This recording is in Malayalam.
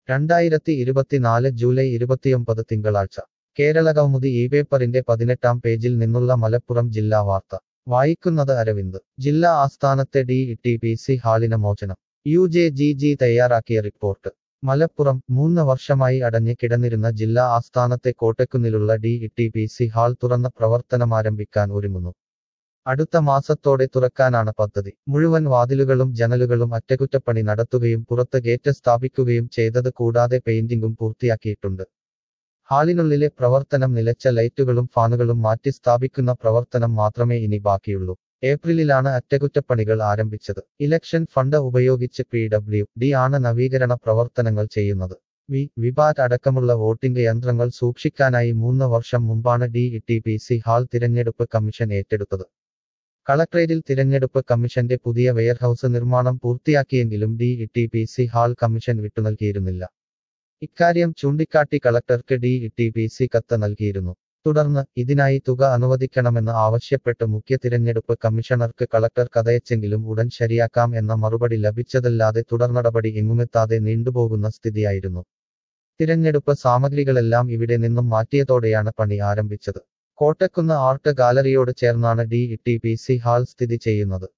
രണ്ടായിരത്തി ഇരുപത്തിനാല് ജൂലൈ ഇരുപത്തിയൊമ്പത് തിങ്കളാഴ്ച കേരളകൗമുദി ഈ പേപ്പറിന്റെ പതിനെട്ടാം പേജിൽ നിന്നുള്ള മലപ്പുറം ജില്ലാ വാർത്ത വായിക്കുന്നത് അരവിന്ദ് ജില്ലാ ആസ്ഥാനത്തെ ഡി ടി പി സി ഹാളിന് മോചനം യു ജെ ജി ജി തയ്യാറാക്കിയ റിപ്പോർട്ട് മലപ്പുറം മൂന്ന് വർഷമായി അടഞ്ഞ് കിടന്നിരുന്ന ജില്ലാ ആസ്ഥാനത്തെ കോട്ടക്കുന്നിലുള്ള D T P C hall തുറന്ന പ്രവർത്തനമാരംഭിക്കാൻ ഒരുങ്ങുന്നു അടുത്ത മാസത്തോടെ തുറക്കാനാണ് പദ്ധതി മുഴുവൻ വാതിലുകളും ജനലുകളും അറ്റകുറ്റപ്പണി നടത്തുകയും പുറത്ത് ഗേറ്റ് സ്ഥാപിക്കുകയും ചെയ്തത് കൂടാതെ പെയിന്റിംഗും പൂർത്തിയാക്കിയിട്ടുണ്ട് ഹാളിനുള്ളിലെ പ്രവർത്തനം നിലച്ച ലൈറ്റുകളും ഫാനുകളും മാറ്റി സ്ഥാപിക്കുന്ന പ്രവർത്തനം മാത്രമേ ഇനി ബാക്കിയുള്ളൂ ഏപ്രിലിലാണ് അറ്റകുറ്റപ്പണികൾ ആരംഭിച്ചത് ഇലക്ഷൻ ഫണ്ട് ഉപയോഗിച്ച് പി ഡബ്ല്യു ഡി ആണ് നവീകരണ പ്രവർത്തനങ്ങൾ ചെയ്യുന്നത് വി വിപാറ്റ് അടക്കമുള്ള വോട്ടിംഗ് യന്ത്രങ്ങൾ സൂക്ഷിക്കാനായി മൂന്ന് വർഷം മുമ്പാണ് D T P C hall തിരഞ്ഞെടുപ്പ് കമ്മീഷൻ ഏറ്റെടുത്തത് കളക്ട്രേറ്റിൽ തിരഞ്ഞെടുപ്പ് കമ്മീഷന്റെ പുതിയ വെയർഹൌസ് നിർമ്മാണം പൂർത്തിയാക്കിയെങ്കിലും D T P C hall commission വിട്ടുനൽകിയിരുന്നില്ല ഇക്കാര്യം ചൂണ്ടിക്കാട്ടി കളക്ടർക്ക് ഡി ടി പി സി കത്ത് നൽകിയിരുന്നു തുടർന്ന് ഇതിനായി തുക അനുവദിക്കണമെന്ന് ആവശ്യപ്പെട്ട് മുഖ്യ തിരഞ്ഞെടുപ്പ് കമ്മീഷണർക്ക് കളക്ടർ കഥയച്ചെങ്കിലും ഉടൻ ശരിയാക്കാം എന്ന മറുപടി ലഭിച്ചതല്ലാതെ തുടർനടപടി എങ്ങുമെത്താതെ നീണ്ടുപോകുന്ന സ്ഥിതിയായിരുന്നു തിരഞ്ഞെടുപ്പ് സാമഗ്രികളെല്ലാം ഇവിടെ നിന്നും മാറ്റിയതോടെയാണ് പണി ആരംഭിച്ചത് കോട്ടക്കുന്ന് ആർട്ട് ഗാലറിയോട് ചേർന്നാണ് D T P C hall സ്ഥിതി ചെയ്യുന്നത്